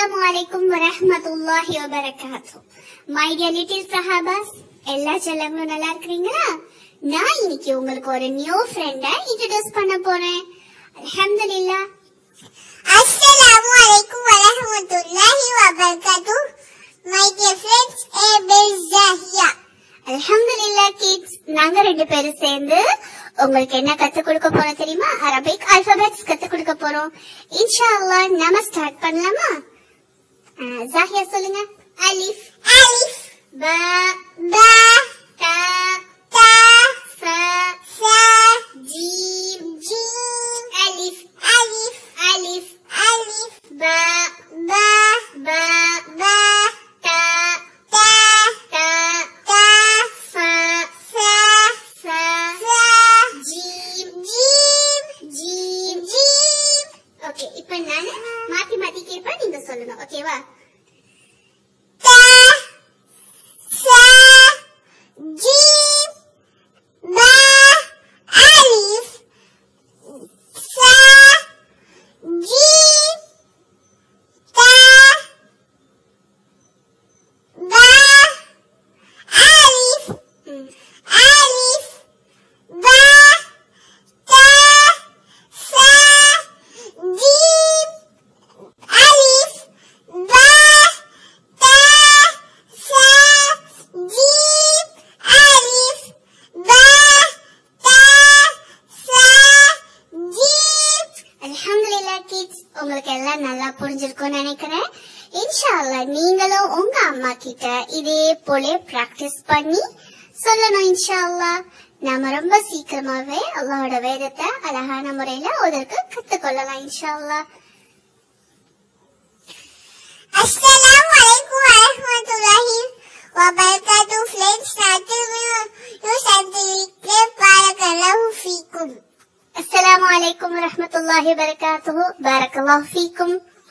அஸ்ஸலாமு அலைக்கும் வரஹ்மத்துல்லாஹி வபரகாத்து மை டியர் லிட்டில் சஹாபாஸ் எல்லா செல்லங்களும் நல்லா இருக்கிறீங்களா நான் இன்னைக்கு உங்களுக்கு ஒரு நியூ ஃப்ரெண்ட இன்ட்ரடியூஸ் பண்ண போறேன் அல்ஹம்துலில்லாஹ் Assalamu alaikum wa rahmatullahi wa barakatuh. My dear friends, Abel Zahia. அல்ஹம்துலில்லாஹ் கிட்ஸ் நாங்க ரெண்டு பேரும் சேர்ந்து உங்களுக்கு என்ன கத்து கொடுக்க போறோம் தெரியுமா அரபிக் ஆல்பபெட்ஸ் கத்து கொடுக்க போறோம் இன்ஷா அல்லாஹ் நாம ஸ்டார்ட் பண்ணலாமா அஹ், ஜாஹியா சொல்லுங்க அலிஃப் Alif, பா ba, தா ta, சா sa, ஜீம் jim, அலிஃப் alif, அலிஃப் alif, பா ba, பா ba, தா ta, தா ta, சா sa, சா sa, ஜீம் jim, ஜீம் jim, ஓகே இப்போ நான் மாத்தி மாத்தி கேட்பேன் நீங்க சொல்லணும் ஓகேவா ta, sa, jim, ba, alif, sa, jim, ta, ba, alif, ம். alif, ba, ta, sa, jim, alif, ba, ta, sa, jim, alif, ba, ta, sa, jim. அல்ஹம்துலில்லாஹ் கிட்ஸ் உங்களுக்கு எல்லாம் நல்லா புரிஞ்சிருக்கும்னு நினைக்கிறேன் இன்ஷா அல்லாஹ் நீங்களும் உங்க அம்மா கிட்ட இதே போல பிராக்டிஸ் பண்ணி சொல்லணும் இன்ஷா அல்லாஹ் நாம ரொம்ப சீக்கிரமாவே அல்லாஹ்வோட வேதத்தை அழகான முறையில அதற்கு கத்துக்கொள்ளலாம் இன்ஷா அல்லாஹ் Assalamu alaikum wa rahmatullahi wa barakatuh. Friends, started you certificate barakallahu feekum. அஸ்ஸலாமு அலைக்கும் வரஹ்மத்துல்லாஹி வபரகாத்துஹு பாரக்கல்லாஹு ஃபீக்கும்